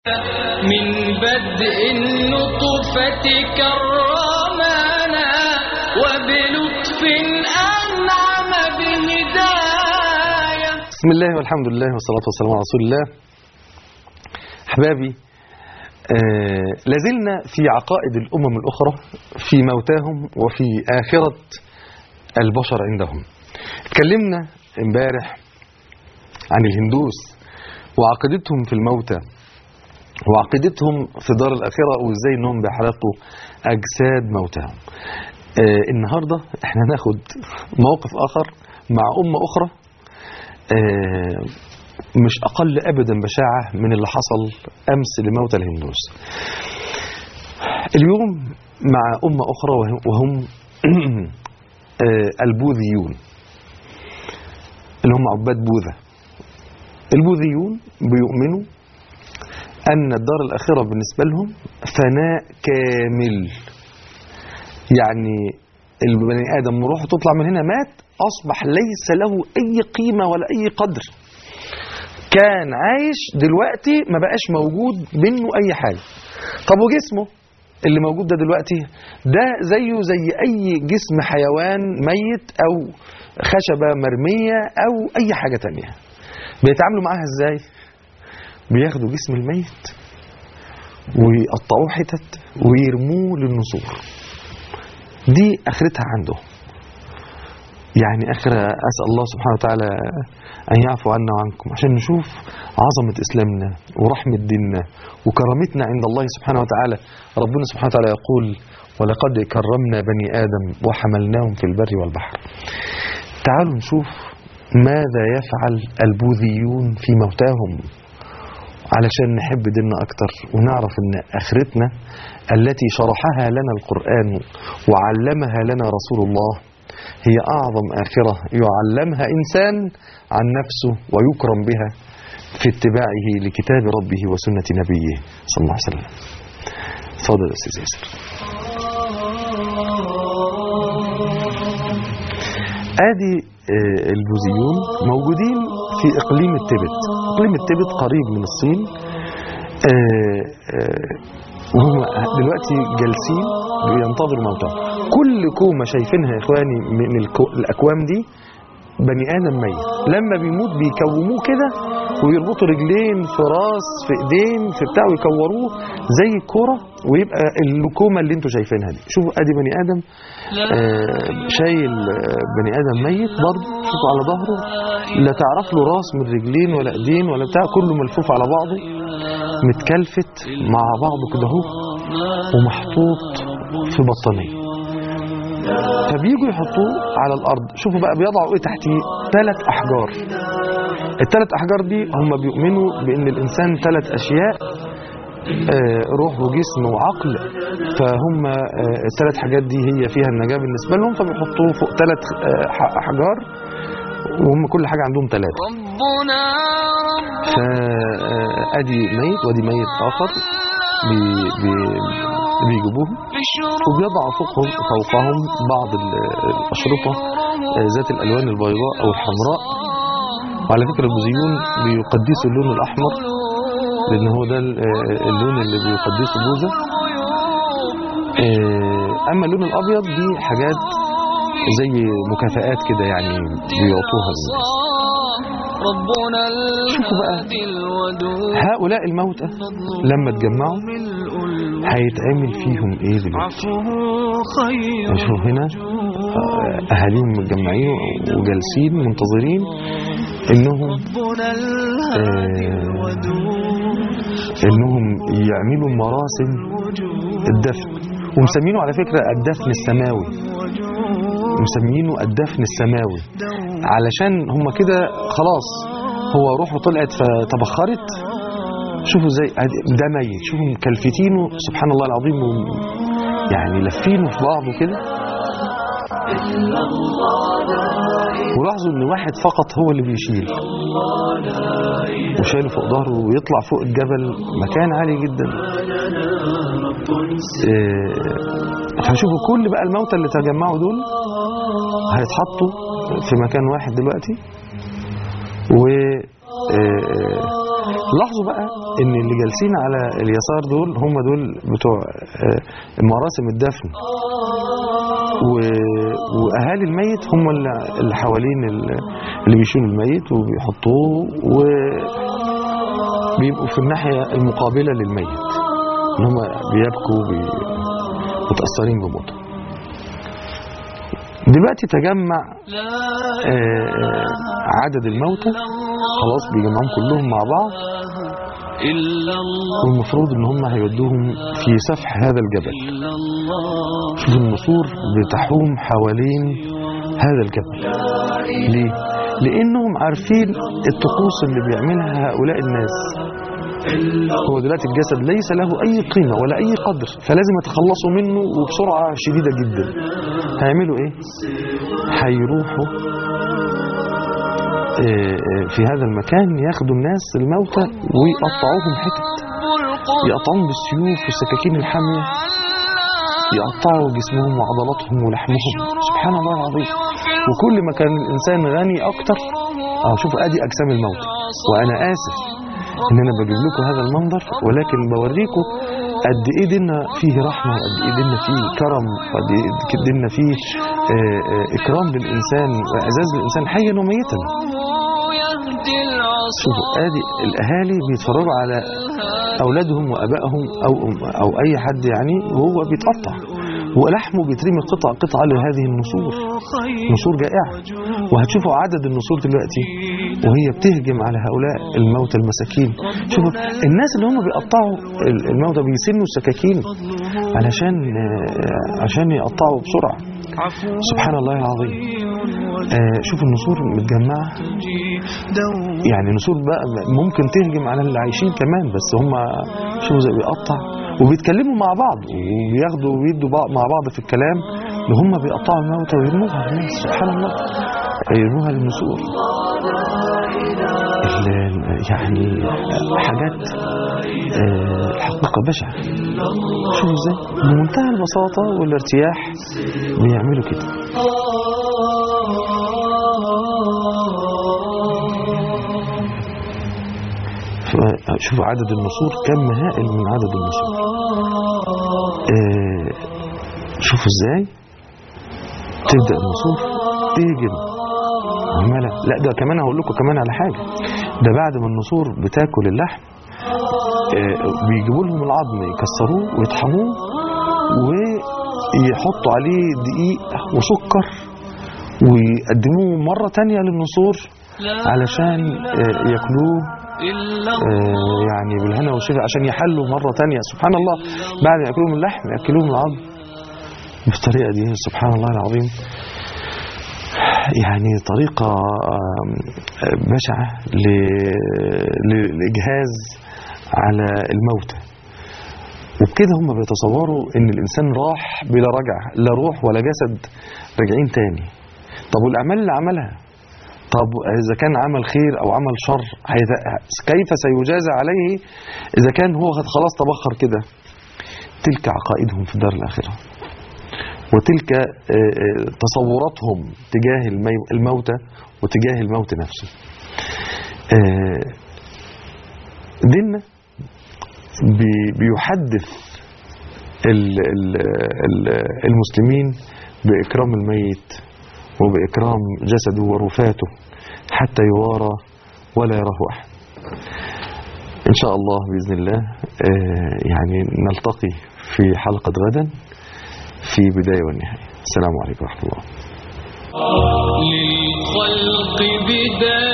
من بدء النطفة كرمنا وبلطف أنعم بهداية بسم الله والحمد لله والصلاة والسلام على رسول الله أحبابي آه لازلنا في عقائد الأمم الأخرى في موتاهم وفي آخرة البشر عندهم اتكلمنا امبارح عن الهندوس وعقيدتهم في الموتى وعقيدتهم في دار الآخرة وإزاي إنهم بيحرقوا أجساد موتاهم آه النهاردة احنا ناخد موقف آخر مع أمة أخرى آه مش أقل أبدا بشاعة من اللي حصل أمس لموتى الهندوس اليوم مع أمة أخرى وهم آه البوذيون اللي هم عباد بوذا البوذيون بيؤمنوا أن الدار الآخرة بالنسبة لهم فناء كامل يعني البني آدم روحه تطلع من هنا مات أصبح ليس له أي قيمة ولا أي قدر كان عايش دلوقتي ما بقاش موجود منه أي حاجة طب وجسمه اللي موجود ده دلوقتي ده زيه زي أي جسم حيوان ميت أو خشبة مرمية أو أي حاجة تانية بيتعاملوا معاها إزاي بياخدوا جسم الميت ويقطعوه حتت ويرموه للنسور دي اخرتها عنده يعني اخرة اسال الله سبحانه وتعالى ان يعفو عنا وعنكم عشان نشوف عظمة اسلامنا ورحمة ديننا وكرامتنا عند الله سبحانه وتعالى ربنا سبحانه وتعالى يقول ولقد كرمنا بني ادم وحملناهم في البر والبحر تعالوا نشوف ماذا يفعل البوذيون في موتاهم علشان نحب ديننا أكتر ونعرف أن آخرتنا التي شرحها لنا القرآن وعلمها لنا رسول الله هي أعظم آخرة يعلمها إنسان عن نفسه ويكرم بها في اتباعه لكتاب ربه وسنة نبيه صلى الله عليه وسلم تفضل أستاذ ياسر ادي البوذيون موجودين في اقليم التبت اقليم التبت قريب من الصين وهم دلوقتي جالسين بينتظروا موتهم كل كومه شايفينها يا اخواني من الاكوام دي بني ادم ميت لما بيموت بيكوموه كده ويربطوا رجلين في راس في ايدين في بتاع ويكوروه زي الكوره ويبقى الكومه اللي انتوا شايفينها دي شوفوا ادي بني ادم آه شايل بني ادم ميت برضه شوفوا على ظهره لا تعرف له راس من رجلين ولا ايدين ولا بتاع كله ملفوف على بعضه متكلفت مع بعضه كده اهو ومحطوط في بطانيه فبيجوا يحطوه على الارض شوفوا بقى بيضعوا ايه تحتيه ثلاث احجار الثلاث احجار دي هم بيؤمنوا بان الانسان ثلاث اشياء آه روح وجسم وعقل فهم آه الثلاث حاجات دي هي فيها النجاة بالنسبة لهم فبيحطوه فوق ثلاث آه أحجار وهم كل حاجة عندهم ثلاثة ربنا فأدي ميت وادي ميت آخر بي بي بيجيبوه وبيضعوا فوقهم فوقهم بعض الأشرطة ذات الألوان البيضاء أو الحمراء وعلى فكرة البوذيون بيقدسوا اللون الأحمر لأن هو ده اللون اللي بيقدسه بوذا أما اللون الأبيض دي حاجات زي مكافآت كده يعني بيعطوها للناس ربنا شوفوا بقى هؤلاء الموتى لما اتجمعوا هيتعمل فيهم ايه دلوقتي شوف هنا اهاليهم متجمعين وجالسين منتظرين انهم آه انهم يعملوا مراسم الدفن ومسمينه على فكرة الدفن السماوي مسمينه الدفن السماوي علشان هم كده خلاص هو روحه طلعت فتبخرت شوفوا ازاي ده ميت شوفوا مكلفتينه سبحان الله العظيم يعني لفينه في بعضه كده ولاحظوا ان واحد فقط هو اللي بيشيل وشايله فوق ظهره ويطلع فوق الجبل مكان عالي جدا فشوفوا كل بقى الموتى اللي تجمعوا دول هيتحطوا في مكان واحد دلوقتي و لاحظوا بقى ان اللي جالسين على اليسار دول هم دول بتوع آه، مراسم الدفن و- واهالي الميت هم اللي اللي حوالين ال- اللي بيشيلوا الميت وبيحطوه وبيبقوا في الناحيه المقابله للميت ان هم بيبكوا بي- متاثرين بموته دلوقتي تجمع آه، عدد الموتى خلاص بيجمعهم كلهم مع بعض إلا الله والمفروض ان هم هيودوهم في سفح هذا الجبل إلا الله شوف النسور بتحوم حوالين هذا الجبل ليه؟ لانهم عارفين الطقوس اللي بيعملها هؤلاء الناس هو دلوقتي الجسد ليس له اي قيمه ولا اي قدر فلازم يتخلصوا منه وبسرعه شديده جدا هيعملوا ايه هيروحوا آه، آه، في هذا المكان ياخدوا الناس الموتى ويقطعوهم حتت يقطعوهم بالسيوف والسكاكين الحاميه يقطعوا جسمهم وعضلاتهم ولحمهم سبحان الله العظيم وكل ما كان الانسان غني اكتر اه شوف ادي اجسام الموت وانا اسف ان انا بجيب لكم هذا المنظر ولكن بوريكم قد ايه ديننا فيه رحمه وقد ايه ديننا فيه كرم وقد ايه ديننا فيه آه، آه، اكرام للانسان واعزاز للانسان حيا وميتا يهدي العصا شوفوا ادي الاهالي بيتفرجوا على اولادهم وابائهم او او اي حد يعني وهو بيتقطع ولحمه بيترمي قطع قطعه لهذه النسور نسور جائعه وهتشوفوا عدد النسور دلوقتي وهي بتهجم على هؤلاء الموتى المساكين شوفوا الناس اللي هم بيقطعوا ال- الموتى بيسنوا السكاكين علشان آه، عشان يقطعوا بسرعه سبحان الله العظيم آه، شوفوا النسور متجمعه يعني نسور بقى ممكن تهجم على اللي عايشين كمان بس هم شوفوا زي بيقطع وبيتكلموا مع بعض وبياخدوا ويدوا بعض مع بعض في الكلام اللي هم بيقطعوا الموتى ويرموها للناس سبحان الله يرموها للنسور ال- يعني حاجات آه، الحقيقة بشعة شوفوا ازاي بمنتهى البساطة والارتياح بيعملوا كده ف- شوفوا عدد النسور كم هائل من عدد النسور آه، شوفوا ازاي تبدأ النسور تهجم عمالة لا ده كمان هقول لكم كمان على حاجة ده بعد ما النسور بتاكل اللحم آه، بيجيبوا لهم العظم يكسروه ويطحنوه ويحطوا عليه دقيق وسكر ويقدموه مرة تانية للنسور علشان آه، ياكلوه إلا آه، يعني بالهنا والشفا عشان يحلوا مرة تانية سبحان الله بعد ما يأكلوهم اللحم يأكلوهم العظم بالطريقة دي سبحان الله العظيم يعني طريقة آم، بشعة ل- للإجهاز على الموتى وبكده هم بيتصوروا ان الانسان راح بلا رجعة لا روح ولا جسد راجعين تاني طب والاعمال اللي عملها طب اذا كان عمل خير او عمل شر هيت- كيف سيجازى عليه اذا كان هو قد خلاص تبخر كده تلك عقائدهم في الدار الاخره وتلك آه، آه، تصوراتهم تجاه المي- الموتى وتجاه الموت نفسه آه، ديننا بي- بيحدث ال- ال- ال- المسلمين بإكرام الميت وبإكرام جسده ورفاته حتى يوارى ولا يراه أحد إن شاء الله بإذن الله آه، يعني نلتقي في حلقة غدا في بداية والنهاية السلام عليكم ورحمة الله للخلق بداية